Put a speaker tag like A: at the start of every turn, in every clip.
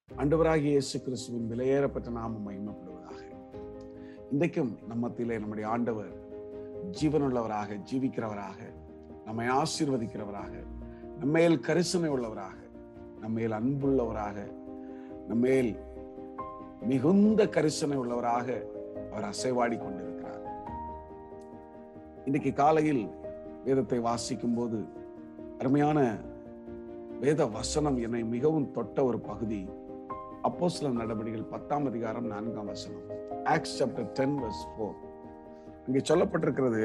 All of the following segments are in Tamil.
A: ஆண்டவராகிய இயேசு கிறிஸ்துவின் விலையேறப்பட்ட நாமம் மகிமைப்படுவதாக இன்றைக்கும் நம்ம மத்தியிலே நம்முடைய ஆண்டவர் ஜீவனுள்ளவராக ஜீவிக்கிறவராக நம்மை ஆசீர்வதிக்கிறவராக நம்மேல் கரிசனை உள்ளவராக நம்மேல் அன்புள்ளவராக நம்மேல் மிகுந்த கரிசனை உள்ளவராக அவர் அசைவாடி கொண்டிருக்கிறார் இன்றைக்கு காலையில் வேதத்தை வாசிக்கும் போது அருமையான வேத வசனம் என்னை மிகவும் தொட்ட ஒரு பகுதி அப்போ சில நடவடிக்கைகள் பத்தாம் அதிகாரம் நான்காம் வசனம் Acts chapter ten verse four இங்கே சொல்லப்பட்டிருக்கிறது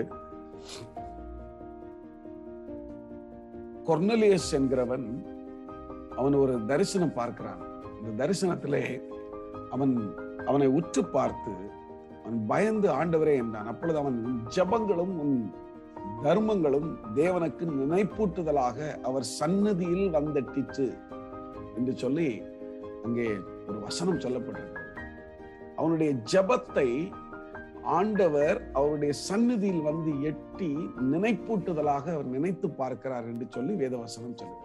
A: கொர்னலியஸ் என்கிறவன் அவன் ஒரு தரிசனம் பார்க்கிறான் இந்த தரிசனத்திலே அவன் அவனை உற்று பார்த்து அவன் பயந்து ஆண்டவரே என்றான் அப்பொழுது அவன் உன் ஜபங்களும் உன் தர்மங்களும் தேவனுக்கு நினைப்பூட்டுதலாக அவர் சன்னதியில் வந்தட்டிற்று என்று சொல்லி அங்கே ஒரு வசனம் சொல்லப்பட்டிருக்கிறது அவனுடைய ஜபத்தை ஆண்டவர் அவருடைய சந்நிதியில் வந்து எட்டி நினைப்பூட்டுதலாக அவர் நினைத்து பார்க்கிறார் என்று சொல்லி வேத வசனம் சொல்லுகிறார்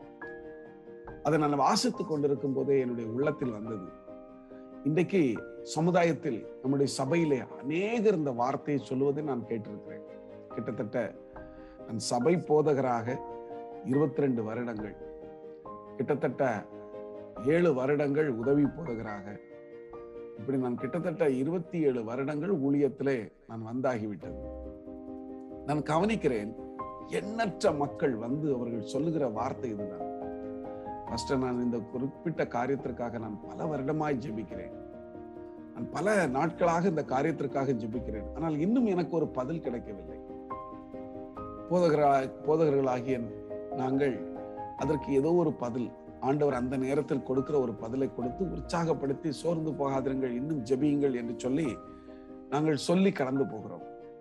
A: அதை நான் வாசித்துக் கொண்டிருக்கும் போதே என்னுடைய உள்ளத்தில் வந்தது இன்றைக்கு சமுதாயத்தில் நம்முடைய சபையிலே அநேகர் இந்த வார்த்தையை சொல்லுவதை நான் கேட்டிருக்கிறேன் கிட்டத்தட்ட நான் சபை போதகராக இருபத்தி ரெண்டு வருடங்கள் கிட்டத்தட்ட ஏழு வருடங்கள் உதவி போதகராக இப்படி நான் கிட்டத்தட்ட இருபத்தி ஏழு வருடங்கள் ஊழியத்திலே நான் வந்தாகிவிட்டது நான் கவனிக்கிறேன் எண்ணற்ற மக்கள் வந்து அவர்கள் சொல்லுகிற வார்த்தை இதுதான் ஃபர்ஸ்ட் நான் இந்த குறிப்பிட்ட காரியத்திற்காக நான் பல வருடமாய் ஜெபிக்கிறேன் நான் பல நாட்களாக இந்த காரியத்திற்காக ஜெபிக்கிறேன் ஆனால் இன்னும் எனக்கு ஒரு பதில் கிடைக்கவில்லை போதகரா போதகர்களாகிய நாங்கள் அதற்கு ஏதோ ஒரு பதில் ஆண்டவர் அந்த நேரத்தில் கொடுக்கிற ஒரு பதிலை கொடுத்து உற்சாகப்படுத்தி சோர்ந்து போகாதிருங்கள் இன்னும் ஜெபியுங்கள் என்று சொல்லி நாங்கள் சொல்லி கடந்து போகிறோம்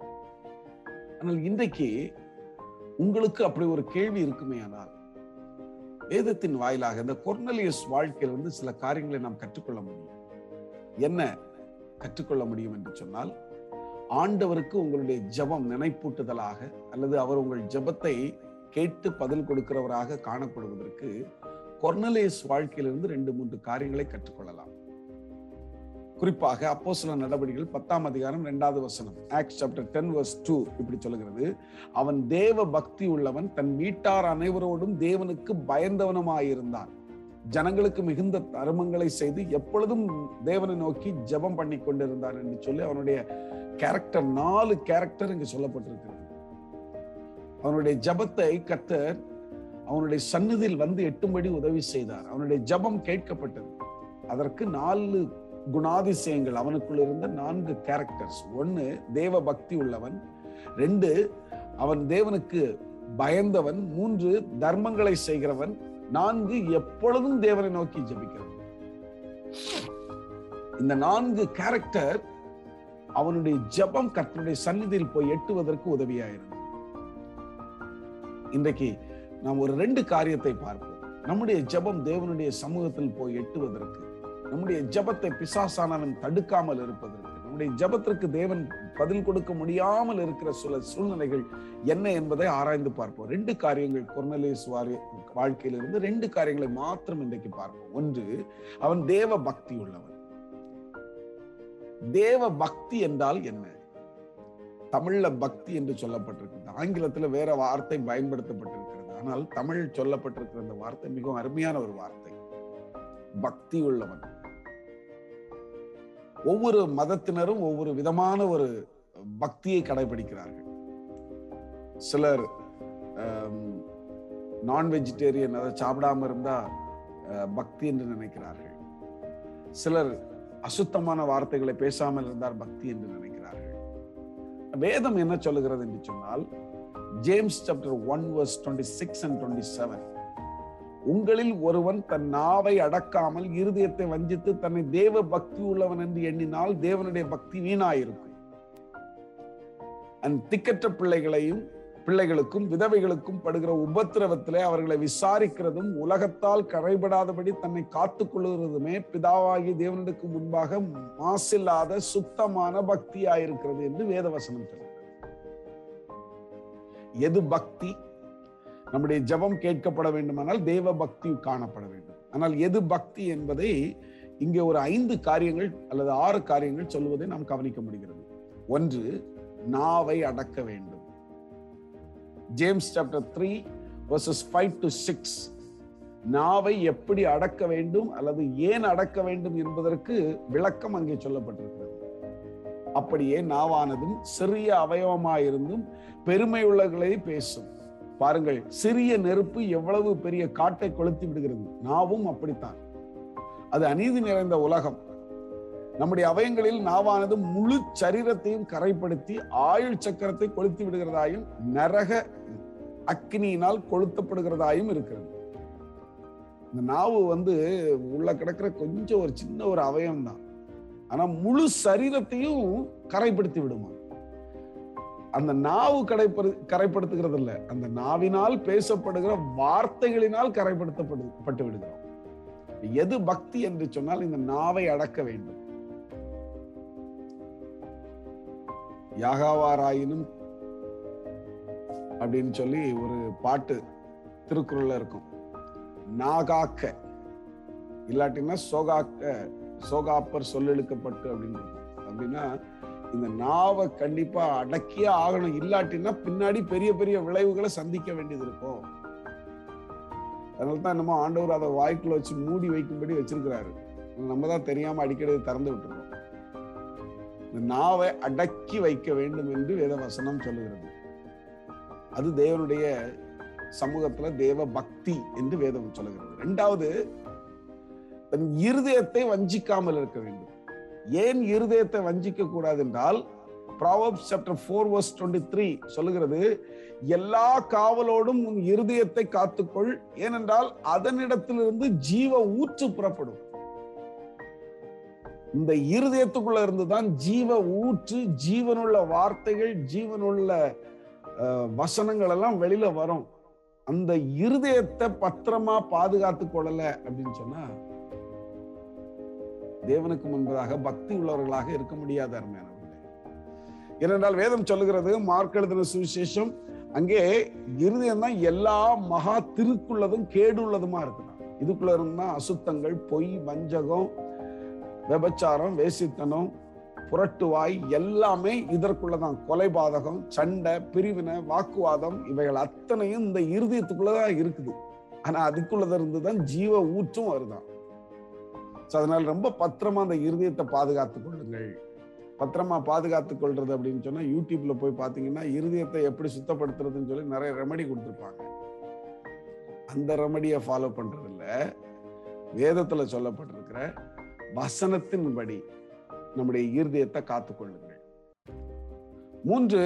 A: ஆனால் இன்றைக்கு உங்களுக்கு அப்படி ஒரு கேள்வி இருக்குமே ஆனால் வேதத்தின் வாயிலாக இந்த கொர்னலியஸ் வாழ்க்கையிலிருந்து சில காரியங்களை நாம் கற்றுக்கொள்ள முடியும் என்ன கற்றுக்கொள்ள முடியும் என்று சொன்னால் ஆண்டவருக்கு உங்களுடைய ஜபம் நினைப்பூட்டுதலாக அல்லது அவர் உங்கள் ஜபத்தை கேட்டு பதில் கொடுக்கிறவராக காணப்படுவதற்கு கொர்னலேஸ் வாழ்க்கையிலிருந்து ரெண்டு மூன்று காரியங்களை கற்றுக்கொள்ளலாம் குறிப்பாக அப்போ சில நடவடிக்கைகள் பத்தாம் அதிகாரம் இரண்டாவது வசனம் Act chapter ten verse two இப்படி சொல்லுகிறது அவன் தேவ பக்தி உள்ளவன் தன் வீட்டார் அனைவரோடும் தேவனுக்கு பயந்தவனுமாயிருந்தான் ஜனங்களுக்கு மிகுந்த தர்மங்களை செய்து எப்பொழுதும் தேவனை நோக்கி ஜபம் பண்ணி கொண்டிருந்தான் என்று சொல்லி அவனுடைய கேரக்டர் நாலு கேரக்டர் இங்கு சொல்லப்பட்டிருக்கிறது அவனுடைய ஜபத்தை கத்தர் அவனுடைய சந்நிதியில் வந்து எட்டும்படி உதவி செய்தார் அவனுடைய ஜபம் கேட்கப்பட்டது அதற்கு நாலு குணாதிசயங்கள் அவனுக்குள் இருந்த நான்கு கேரக்டர்ஸ் ஒன்னு தேவ பக்தி உள்ளவன் ரெண்டு அவன் தேவனுக்கு பயந்தவன் மூன்று தர்மங்களை செய்கிறவன் நான்கு எப்பொழுதும் தேவனை நோக்கி ஜபிக்கிறவன் இந்த நான்கு கேரக்டர் அவனுடைய ஜபம் கர்த்தனுடைய சந்நிதியில் போய் எட்டுவதற்கு உதவியாயிருந்தது இன்றைக்கு நாம் ஒரு ரெண்டு காரியத்தை பார்ப்போம் நம்முடைய ஜபம் தேவனுடைய சமூகத்தில் போய் எட்டுவதற்கு நம்முடைய ஜபத்தை பிசாசானவன் தடுக்காமல் இருப்பதற்கு நம்முடைய ஜபத்திற்கு தேவன் பதில் கொடுக்க முடியாமல் இருக்கிற சில சூழ்நிலைகள் என்ன என்பதை ஆராய்ந்து பார்ப்போம் ரெண்டு காரியங்கள் கொர்னலேஸ் வாழ்க்கையிலிருந்து ரெண்டு காரியங்களை மாத்திரம் இன்றைக்கு பார்ப்போம் ஒன்று அவன் தேவ பக்தி உள்ளவன் தேவ பக்தி என்றால் என்ன தமிழ்ல பக்தி என்று சொல்லப்பட்டிருக்கிறது ஆங்கிலத்துல வேற வார்த்தை பயன்படுத்தப்பட்டிருக்கிறது ஆனால் தமிழ் சொல்லப்பட்டிருக்கிற அந்த வார்த்தை மிகவும் அருமையான ஒரு வார்த்தை பக்தி உள்ளவன் ஒவ்வொரு மதத்தினரும் ஒவ்வொரு விதமான ஒரு பக்தியை கடைபிடிக்கிறார்கள் சிலர் நான் வெஜிடேரியன் அதை சாப்பிடாம இருந்தா பக்தி என்று நினைக்கிறார்கள் சிலர் அசுத்தமான வார்த்தைகளை பேசாமல் இருந்தார் பக்தி என்று நினைக்கிறார்கள் வேதம் என்ன சொல்லுகிறது என்று சொன்னால் James chapter one verse twenty six and twenty seven உங்களில் ஒருவன் தன் நாவை அடக்காமல் இருதயத்தை வஞ்சித்து தன்னை தேவ பக்தி உள்ளவன் என்று எண்ணினால் தேவனுடைய பக்தி வீணாயிருக்கும் அந் திக்கற்ற பிள்ளைகளையும் பிள்ளைகளுக்கும் விதவைகளுக்கும் படுகிற உபத்திரவத்திலே அவர்களை விசாரிக்கிறதும் உலகத்தால் கரைபடாதபடி தன்னை காத்துக் கொள்ளுகிறதுமே பிதாவாகி தேவனுக்கு முன்பாக மாசில்லாத சுத்தமான பக்தியாயிருக்கிறது என்று வேதவசனம் சொல்கிறது எது பக்தி நம்முடைய ஜெபம் கேட்கப்பட வேண்டுமானால் தேவ பக்தி காணப்பட வேண்டும் ஆனால் எது பக்தி என்பதை இங்கே ஒரு ஐந்து காரியங்கள் அல்லது ஆறு காரியங்கள் சொல்லுவதை நாம் கவனிக்க முடிகிறது ஒன்று நாவை அடக்க வேண்டும் James chapter three verses five to six நாவை எப்படி அடக்க வேண்டும் அல்லது ஏன் அடக்க வேண்டும் என்பதற்கு விளக்கம் அங்கே சொல்லப்பட்டிருக்கிறது அப்படியே நாவானதும் சிறிய அவயவமாயிருந்தும் பெருமை உள்ளகளை பேசும் பாருங்கள் சிறிய நெருப்பு எவ்வளவு பெரிய காட்டை கொளுத்தி விடுகிறது நாவும் அப்படித்தான் அது அநீதி நிறைந்த உலகம் நம்முடைய அவயங்களில் நாவானது முழு சரீரத்தையும் கரைப்படுத்தி ஆயுள் சக்கரத்தை கொளுத்தி விடுகிறதாயும் நரக அக்னியினால் கொளுத்தப்படுகிறதாயும் இருக்கிறது இந்த நாவு வந்து உள்ள கிடக்கிற கொஞ்சம் ஒரு சின்ன ஒரு அவயம் தான் ஆனா முழு சரீரத்தையும் கரைப்படுத்தி விடுமா அந்த நாவு கரைப்படு கரைப்படுத்துகிறது இல்ல அந்த நாவினால் பேசப்படுகிற வார்த்தைகளினால் கரைப்படுத்தப்படு பட்டு விடுகிறோம் எது பக்தி என்று சொன்னால் இந்த நாவை அடக்க வேண்டும் யாகாவாராயினும் அப்படின்னு சொல்லி ஒரு பாட்டு திருக்குறள்ல இருக்கும் நாகாக்க இல்லாட்டினா சோகாக்க சோகாப்பர் சொல்லெழுக்கப்பட்டு அப்படின்னு இருக்கும் அப்படின்னா இந்த நாவை கண்டிப்பா அடக்கியே ஆகணும் இல்லாட்டினா பின்னாடி பெரிய பெரிய விளைவுகளை சந்திக்க வேண்டியது இருக்கும் அதனால தான் என்னமோ ஆண்டவர் அதை வாய்க்குள்ள வச்சு மூடி வைக்கும்படி வச்சிருக்கிறாரு நம்ம தான் தெரியாம அடிக்கடி திறந்து விட்டுருக்கோம் இந்த நாவை அடக்கி வைக்க வேண்டும் என்று வேத வசனம் சொல்லுகிறது அது தேவனுடைய சமூகத்துல தேவ பக்தி என்று வேதம் சொல்லுகிறது இரண்டாவது தன் இருதயத்தை வஞ்சிக்காமல் இருக்க வேண்டும் ஏன் இருதயத்தை வஞ்சிக்க கூடாது என்றால் Proverbs chapter four verse twenty three சொல்லுகிறது எல்லா காவலோடும் உன் இருதயத்தை காத்துக்கொள் ஏனென்றால் அதனிடத்திலிருந்து ஜீவ ஊற்று புறப்படும் இந்த இருதயத்துக்குள்ள இருந்துதான் ஜீவ ஊற்று ஜீவனுள்ள வார்த்தைகள் ஜீவனுள்ள வசனங்கள் எல்லாம் வெளியில வரும் அந்த இருதயத்தை பத்திரமா பாதுகாத்து கொள்ளல அப்படின்னு சொன்னா தேவனுக்கு முன்பதாக பக்தி உள்ளவர்களாக இருக்க முடியாத அருமையானவர்களே ஏனென்றால் வேதம் சொல்லுகிறது மார்க் எழுதின சுவிசேஷம் அங்கே இருதயம் தான் எல்லா மகா திருக்குள்ளதும் கேடு உள்ளதுமா இருக்குதான் இதுக்குள்ள இருந்தா அசுத்தங்கள் பொய் வஞ்சகம் விபச்சாரம் வேசித்தனம் புரட்டுவாய் எல்லாமே இதற்குள்ளதான் கொலைபாதகம் சண்டை பிரிவினை வாக்குவாதம் இவைகள் அத்தனையும் இந்த இருதயத்துக்குள்ளதான் இருக்குது ஆனா அதுக்குள்ளத இருந்துதான் ஜீவ ஊற்றும் வருதான் அதனால ரொம்ப பத்திரமா அந்த இருதயத்தை பாதுகாத்துக் கொள்ளுங்கள் பத்திரமா பாதுகாத்துக் கொள்றது அப்படின்னு சொன்னா யூடியூப்ல போய் பாத்தீங்கன்னா இருதயத்தை எப்படி சுத்தப்படுத்துறதுன்னு சொல்லி நிறைய ரெமடி கொடுத்துருப்பாங்க அந்த ரெமடியை ஃபாலோ பண்றது இல்ல வேதத்துல சொல்லப்பட்டிருக்கிற வசனத்தின்படி நம்முடைய இருதயத்தை காத்துக்கொள்ளுங்கள் மூன்று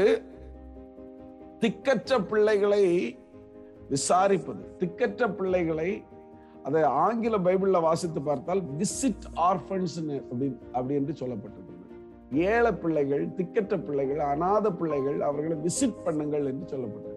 A: திக்கற்ற பிள்ளைகளை விசாரிப்பது திக்கற்ற பிள்ளைகளை அதை ஆங்கில பைபிள்ல வாசித்து பார்த்தால் விசிட் ஆர்ஃபன்ஸ் அப்படி அப்படி என்று சொல்லப்பட்டிருக்கிறது ஏழை பிள்ளைகள் திக்கற்ற பிள்ளைகள் அநாத பிள்ளைகள் அவர்களை விசிட் பண்ணுங்கள் என்று சொல்லப்பட்டிருக்கிறது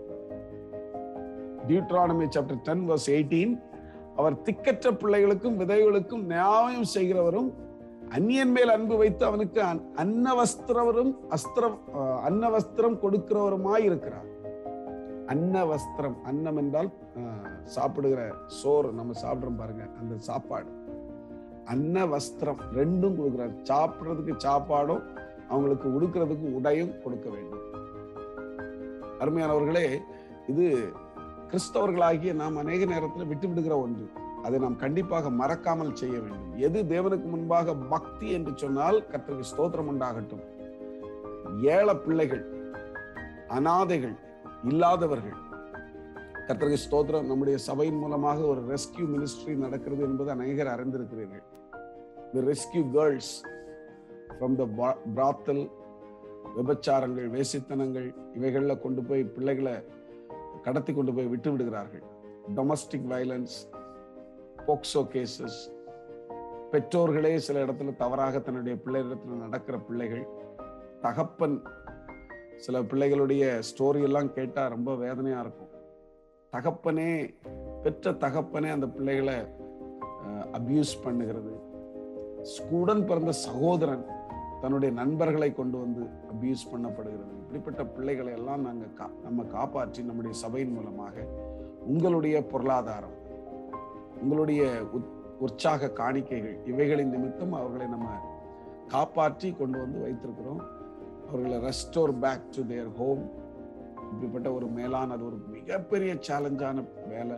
A: Deuteronomy chapter ten verse eighteen அவர் திக்கற்ற பிள்ளைகளுக்கும் விதைகளுக்கும் நியாயம் செய்கிறவரும் அந்நியன் மேல் அன்பு வைத்து அவனுக்கு அன்னவஸ்திரவரும் அஸ்திரம் அன்னவஸ்திரம் கொடுக்கிறவருமாய் இருக்கிறார் அன்ன வஸ்திரம் அன்னம் என்றால் சாப்பிடுகிற சோறு நம்ம சாப்பிடுறோம் பாருங்க அந்த சாப்பாடு அன்ன வஸ்திரம் ரெண்டும் கொடுக்கிறார் சாப்பிடுறதுக்கு சாப்பாடும் அவங்களுக்கு உடுக்கிறதுக்கு உடையும் கொடுக்க வேண்டும் அருமையானவர்களே இது கிறிஸ்தவர்களாகிய நாம் அநேக நேரத்தில் விட்டு விடுகிற ஒன்று அதை நாம் கண்டிப்பாக மறக்காமல் செய்ய வேண்டும் எது தேவனுக்கு முன்பாக பக்தி என்று சொன்னால் கர்த்தருக்கு ஸ்தோத்திரம் உண்டாகட்டும் ஏழை பிள்ளைகள் அனாதைகள் இல்லாதவர்கள் கர்த்தருக்கு ஸ்தோத்திரம் நம்முடைய சபையின் மூலமாக ஒரு ரெஸ்கியூ மினிஸ்ட்ரி நடக்கிறது என்பது அநேகர் அறிந்திருக்கிறீர்கள் the rescue girls from the brothel விபச்சாரங்கள் வேசித்தனங்கள் இவைகள்ல கொண்டு போய் பிள்ளைகளை கடத்தி கொண்டு போய் விட்டு விடுகிறார்கள் டொமஸ்டிக் வயலன்ஸ் போக்சோ கேசஸ் பெற்றோர்களே சில இடத்துல தவறாக தன்னுடைய பிள்ளைகளிடத்துல நடக்கிற பிள்ளைகள் தகப்பன் சில பிள்ளைகளுடைய ஸ்டோரி எல்லாம் கேட்டா ரொம்ப வேதனையா இருக்கும் தகப்பனே பெற்ற தகப்பனே அந்த பிள்ளைகளை அபியூஸ் பண்ணுகிறது ஸ்கூடன் பிறந்த சகோதரன் தன்னுடைய நண்பர்களை கொண்டு வந்து அபியூஸ் பண்ணப்படுகிறது இப்படிப்பட்ட பிள்ளைகளை எல்லாம் நாங்க கா நம்ம காப்பாற்றி நம்முடைய சபையின் மூலமாக உங்களுடைய பொருளாதாரம் உங்களுடைய உற்சாக காணிக்கைகள் இவைகளின் நிமித்தம் அவர்களை நம்ம காப்பாற்றி கொண்டு வந்து வைத்திருக்கிறோம் அவர்களை restore back to their home இப்படிப்பட்ட ஒரு மேலான அது ஒரு மிகப்பெரிய சேலஞ்சான வேலை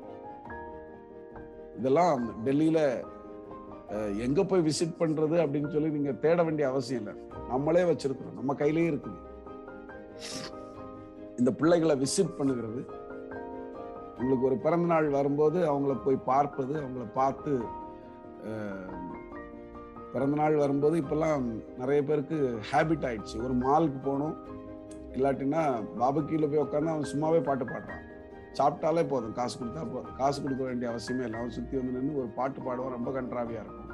A: இதெல்லாம் டெல்லியில அஹ், எங்க போய் விசிட் பண்றது அப்படின்னு சொல்லி நீங்க தேட வேண்டிய அவசியம் இல்லை நம்மளே வச்சிருக்கிறோம் நம்ம கையிலேயே இருக்குது இந்த பிள்ளைகளை விசிட் பண்ணுகிறது உங்களுக்கு ஒரு பிறந்த நாள் வரும்போது அவங்கள போய் பார்ப்பது அவங்கள பார்த்து அஹ், பிறந்த நாள் வரும்போது இப்பெல்லாம் நிறைய பேருக்கு ஹேபிட் ஆயிடுச்சு ஒரு மாலுக்கு போகணும் இல்லாட்டினா பாபுக்கியில் போய் உட்காந்து அவன் சும்மாவே பாட்டு பாடுறான் சாப்பிட்டாலே போதும் காசு கொடுத்தா போதும் காசு கொடுக்க வேண்டிய அவசியமே இல்லை அவன் சுற்றி வந்து நின்று ஒரு பாட்டு பாடுவான் ரொம்ப கன்றாவியாக இருக்கும்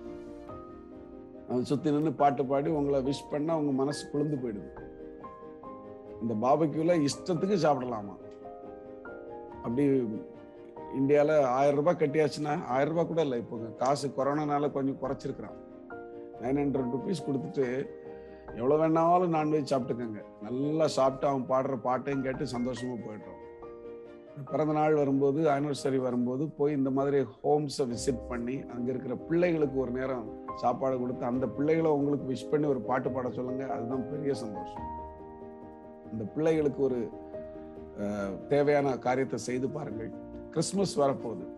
A: அவன் சுற்றி நின்று பாட்டு பாடி உங்களை விஷ் பண்ணா உங்க மனசு குளிர்ந்து போயிடுது இந்த பாபுக்கியூல இஷ்டத்துக்கு சாப்பிடலாமா அப்படி இந்தியாவில் ஆயிரம் ரூபாய் கட்டியாச்சுன்னா ஆயிரம் ரூபாய் கூட இல்லை இப்போ காசு கொரோனானால கொஞ்சம் குறைச்சிருக்கிறான் நைன் ஹண்ட்ரட் ருபீஸ் கொடுத்துட்டு எவ்வளோ வேணாலும் நான்வெஜ் சாப்பிட்டுக்கோங்க நல்லா சாப்பிட்டு அவன் பாடுற பாட்டையும் கேட்டு சந்தோஷமா போயிடுறோம் பிறந்த நாள் வரும்போது ஆனிவர்சரி வரும்போது போய் இந்த மாதிரி ஹோம்ஸை விசிட் பண்ணி அங்கே இருக்கிற பிள்ளைகளுக்கு ஒரு நேரம் சாப்பாடு கொடுத்து அந்த பிள்ளைகளை உங்களுக்கு விஷ் பண்ணி ஒரு பாட்டு பாட சொல்லுங்க அதுதான் பெரிய சந்தோஷம் அந்த பிள்ளைகளுக்கு ஒரு அஹ், தேவையான காரியத்தை செய்து பாருங்கள் கிறிஸ்மஸ் வரப்போகுது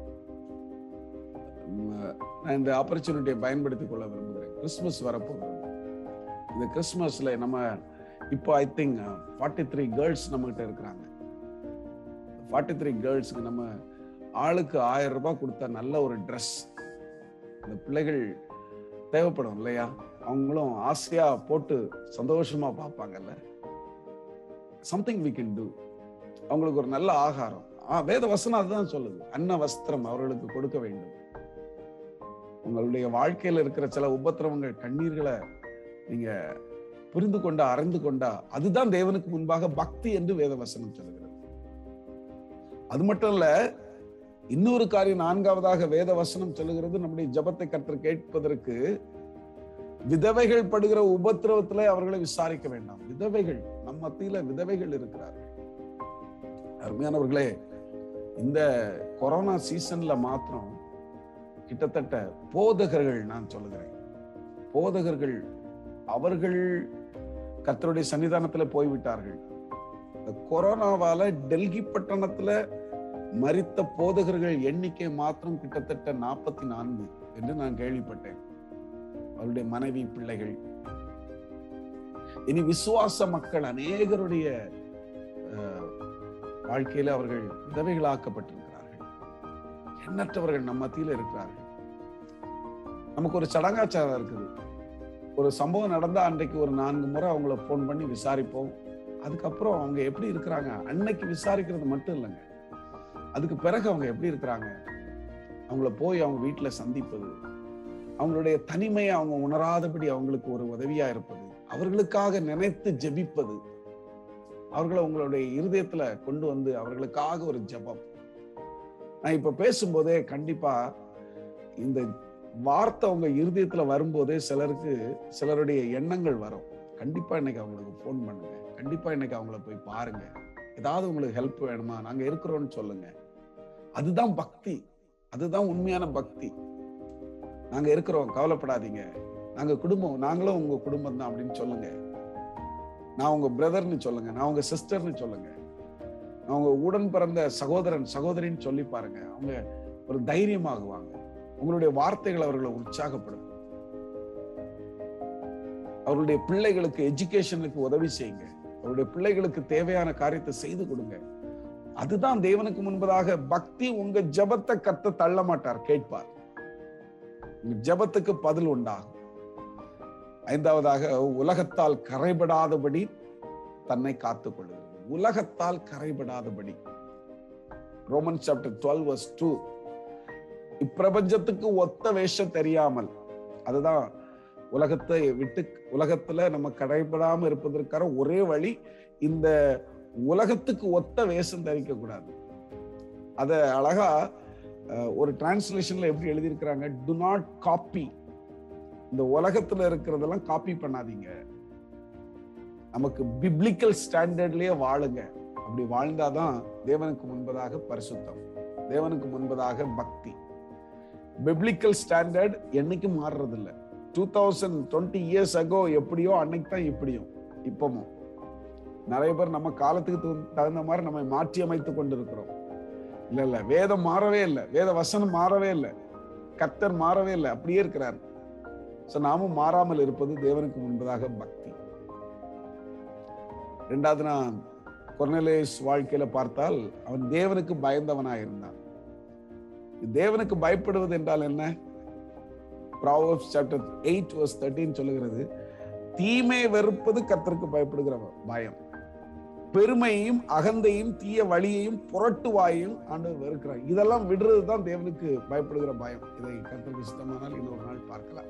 A: உம், நான் இந்த ஆப்பர்ச்சுனிட்டியை பயன்படுத்திக் கொள்ள விரும்புகிறேன் கிறிஸ்மஸ் வரப்போகுது இந்த கிறிஸ்மஸ்ல நம்ம இப்போ I think forty three girls நம்மகிட்ட இருக்கிறாங்க ஃபார்ட்டி த்ரீ கேர்ள்ஸ்க்கு நம்ம ஆளுக்கு ஆயிரம் ரூபாய் கொடுத்தா நல்ல ஒரு ட்ரெஸ் இந்த பிள்ளைகள் தேவைப்படும் இல்லையா அவங்களும் ஆசையா போட்டு சந்தோஷமா பார்ப்பாங்கல்ல சம்திங் we can do அவங்களுக்கு ஒரு நல்ல ஆகாரம் ஆ, வேத வசனம் அதுதான் சொல்லுது அன்ன வஸ்திரம் அவர்களுக்கு கொடுக்க வேண்டும் உங்களுடைய வாழ்க்கையில இருக்கிற சில உபத்திரவங்கள் கண்ணீர்களை நீங்க புரிந்து கொண்டா அறிந்து கொண்டா அதுதான் தேவனுக்கு முன்பாக பக்தி என்று வேத வசனம் சொல்லுகிறது அது மட்டும் இல்ல இன்னொரு காரியம் நான்காவதாக வேத வசனம் சொல்லுகிறது நம்முடைய ஜபத்தை கற்று கேட்பதற்கு விதவைகள் படுகிற உபத்திரவத்துல அவர்களை விசாரிக்க வேண்டாம் விதவைகள் நம் மத்தியில விதவைகள் இருக்கிறார்கள் அருமையானவர்களே இந்த கொரோனா சீசன்ல மாத்திரம் கிட்டத்தட்ட போதகர்கள் நான் சொல்லுகிறேன் போதகர்கள் அவர்கள் கர்த்தருடைய சன்னிதானத்துல போய்விட்டார்கள் இந்த கொரோனாவால டெல்லி பட்டணத்துல மரித்த போதகர்கள் எண்ணிக்கை மாத்திரம் கிட்டத்தட்ட நாற்பத்தி நான்கு என்று நான் கேள்விப்பட்டேன் அவருடைய மனைவி பிள்ளைகள் இனி விசுவாச மக்கள் அநேகருடைய அஹ், வாழ்க்கையில அவர்கள் விதவைகளாக்கப்பட்டிருக்கிறார்கள் எண்ணற்றவர்கள் நம்ம மத்தியில இருக்கிறார்கள் நமக்கு ஒரு சடங்காச்சாரம் இருக்குது ஒரு சம்பவம் நடந்தா அன்றைக்கு ஒரு நான்கு முறை அவங்கள ஃபோன் பண்ணி விசாரிப்போம் அதுக்கப்புறம் அவங்க எப்படி இருக்கிறாங்க அன்னைக்கு விசாரிக்கிறது மட்டும் இல்லைங்க அதுக்கு பிறகு அவங்க எப்படி இருக்கிறாங்க அவங்கள போய் அவங்க வீட்டுல சந்திப்பது அவங்களுடைய தனிமையை அவங்க உணராதபடி அவங்களுக்கு ஒரு உதவியா இருப்பது அவர்களுக்காக நினைத்து ஜெபிப்பது அவர்களை உங்களுடைய இருதயத்துல கொண்டு வந்து அவர்களுக்காக ஒரு ஜெபம் நான் இப்ப பேசும்போதே கண்டிப்பா இந்த வார்த்தை உங்க இருதயத்துல வரும்போதே சிலருக்கு சிலருடைய எண்ணங்கள் வரும் கண்டிப்பா இன்னைக்கு அவங்களுக்கு ஃபோன் பண்ணுங்க கண்டிப்பா இன்னைக்கு அவங்கள போய் பாருங்க ஏதாவது உங்களுக்கு ஹெல்ப் வேணுமா நாங்க இருக்கிறோம்னு சொல்லுங்க அதுதான் பக்தி அதுதான் உண்மையான பக்தி நாங்க இருக்கிறோம் கவலைப்படாதீங்க நாங்க குடும்பம் நாங்களும் உங்க குடும்பம் தான் அப்படின்னு சொல்லுங்க நான் உங்க பிரதர்னு சொல்லுங்க நான் உங்க சிஸ்டர்னு சொல்லுங்க நான் உங்க உடன் பிறந்த சகோதரன் சகோதரின்னு சொல்லி பாருங்க அவங்க ஒரு தைரியமாகுவாங்க உங்களுடைய வார்த்தைகள் அவர்களை உற்சாகப்படுத்தும் அவருடைய பிள்ளைகளுக்கு எஜுகேஷனுக்கு உதவி செய்யுங்க அவருடைய பிள்ளைகளுக்கு தேவையான காரியத்தை செய்து கொடுங்க அதுதான் தேவனுக்கு முன்பதாக பக்தி உங்க ஜெபத்தை கத்த தள்ள மாட்டார் கேட்பார் உங்க ஜெபத்துக்கு பதில் உண்டாகும் ஐந்தாவதாக உலகத்தால் கரைபடாதபடி தன்னை காத்துக் கொள்கிறது உலகத்தால் கரைபடாதபடி Roman chapter twelve verse two இப்பிரபஞ்சத்துக்கு ஒத்த வேஷம் தெரியாமல் அதுதான் உலகத்தை விட்டு உலகத்துல நம்ம கடைபடாம இருப்பதற்கான ஒரே வழி இந்த உலகத்துக்கு ஒத்த வேஷம் தரிக்க கூடாது அத அழகா அஹ், ஒரு டிரான்ஸ்லேஷன்ல எப்படி எழுதியிருக்கிறாங்க டு நாட் காப்பி இந்த உலகத்துல இருக்கிறதெல்லாம் காப்பி பண்ணாதீங்க நமக்கு பிப்ளிக்கல் ஸ்டாண்டர்ட்லயே வாழுங்க அப்படி வாழ்ந்தாதான் தேவனுக்கு முன்பதாக பரிசுத்தம் தேவனுக்கு முன்பதாக பக்தி பிப்ளிக்கல் ஸ்டாண்டர்ட் என்னைக்கும் மாறுறது இல்ல two thousand twenty years ago எப்படியோ அன்னைக்கு தான் இப்படியும் இப்பமும் நிறைய பேர் நம்ம காலத்துக்கு தகு- தகுந்த மாதிரி நம்ம மாற்றி அமைத்துக் கொண்டிருக்கிறோம் இல்ல இல்ல வேதம் மாறவே இல்லை வேத வசனம் மாறவே இல்லை கர்த்தர் மாறவே இல்லை அப்படியே இருக்கிறார் சோ நாமும் மாறாமல் இருப்பது தேவனுக்கு முன்பதாக பக்தி ரெண்டாவது நான் கொர்னலேஸ் வாழ்க்கையில பார்த்தால் அவன் தேவனுக்கு பயந்தவனாய் இருந்தான் தேவனுக்கு பயப்படுவது என்றால் என்ன Proverbs chapter eight verse thirteen சொல்லுகிறது தீமை வெறுப்பது கர்த்தருக்கு பயப்படுகிற பயம் பெருமையையும் அகந்தையும் தீய வழியையும் புரட்டுவாயையும் ஆண்டவர் வெறுக்கிறார் இதெல்லாம் விடுறது தான் தேவனுக்கு பயப்படுகிற பயம் இதை கர்த்தருக்கு இஷ்டமானால் இன்னொரு நாள் பார்க்கலாம்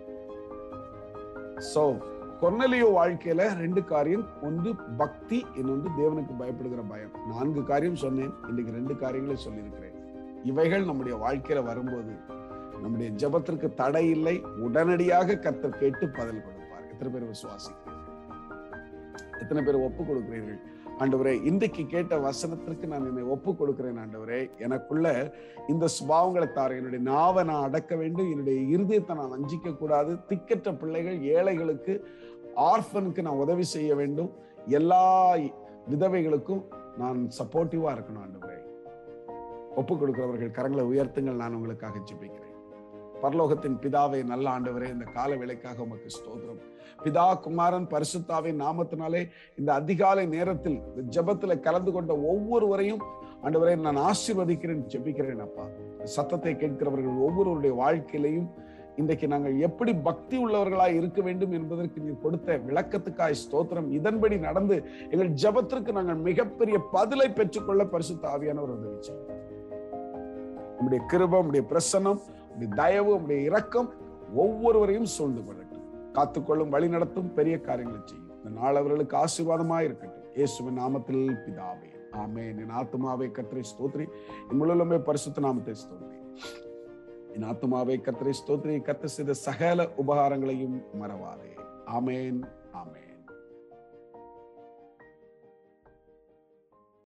A: சோ கொர்னலியோ வாழ்க்கையில ரெண்டு காரியம் ஒன்று பக்தி இன்னொன்று தேவனுக்கு பயப்படுகிற பயம் நான்கு காரியம் சொன்னேன் இன்னைக்கு ரெண்டு காரியங்களை சொல்லியிருக்கிறேன் இவைகள் நம்முடைய வாழ்க்கையில வரும்போது நம்முடைய ஜெபத்திற்கு தடை இல்லை உடனடியாக கர்த்தர் கேட்டு பதில் கொடுப்பார் எத்தனை பேர் விசுவாசிக்கிறீர்கள் எத்தனை பேர் ஒப்பு கொடுக்கிறீர்கள் ஆண்டவரே இன்றைக்கு கேட்ட வசனத்திற்கு நான் என்னை ஒப்பு கொடுக்கிறேன் ஆண்டவரே எனக்குள்ள இந்த சுபாவங்களை தார என்னுடைய நாவை நான் அடக்க வேண்டும் என்னுடைய இருதயத்தை நான் வஞ்சிக்க கூடாது திக்கற்ற பிள்ளைகள் ஏழைகளுக்கு ஆர்ஃபனுக்கு நான் உதவி செய்ய வேண்டும் எல்லா விதவைகளுக்கும் நான் சப்போர்ட்டிவா இருக்கணும் ஆண்டவரே ஒப்பு கொடுக்கிறவர்கள் கரங்களை உயர்த்துங்கள் நான் உங்களுக்காக ஜெபிக்கிறேன் பரலோகத்தின் பிதாவை நல்ல ஆண்டவரே இந்த கால வேலைக்காக உமக்கு ஸ்தோத்திரம் பிதா குமாரன் பரிசுத்தாவின் நாமத்தினாலே இந்த அதிகாலை நேரத்தில் இந்த ஜெபத்துல கலந்து கொண்ட ஒவ்வொருவரையும் ஆண்டவரே நான் ஆசீர்வதிக்கிறேன் ஜெபிக்கிறேன் அப்பா சத்தத்தை கேட்கிறவர்கள் ஒவ்வொருவருடைய வாழ்க்கையிலையும் இன்றைக்கு நாங்கள் எப்படி பக்தி உள்ளவர்களாய் இருக்க வேண்டும் என்பதற்கு நீர் கொடுத்த விளக்கத்துக்காய் ஸ்தோத்திரம் இதன்படி நடந்து எங்கள் ஜெபத்திற்கு நாங்கள் மிகப்பெரிய பதிலை பெற்றுக்கொள்ள பரிசுத்த ஆவியானவர் உதவி செய்யும் உம்முடைய கிருபம் உம்முடைய பிரசன்னம் உம்முடைய தயவு உம்முடைய இரக்கம் ஒவ்வொருவரையும் சூழ்ந்து கொள்ளட்டும் காத்துக்கொள்ளும் வழி நடத்தும் பெரிய காரியங்களை செய்யும் இந்த நாள் அவர்களுக்கு ஆசீர்வாதமாய் இருக்கட்டும் இயேசுவின் நாமத்தில் பிதாவே ஆமென் என் ஆத்துமாவை கத்திரை ஸ்தோத்ரி என் முழுமே பரிசுத்த நாமத்தை ஸ்தோத்ரி என் ஆத்துமாவை கத்திரை ஸ்தோத்ரி கத்த செய்த சகல உபகாரங்களையும் மறவாதே ஆமென் ஆமென்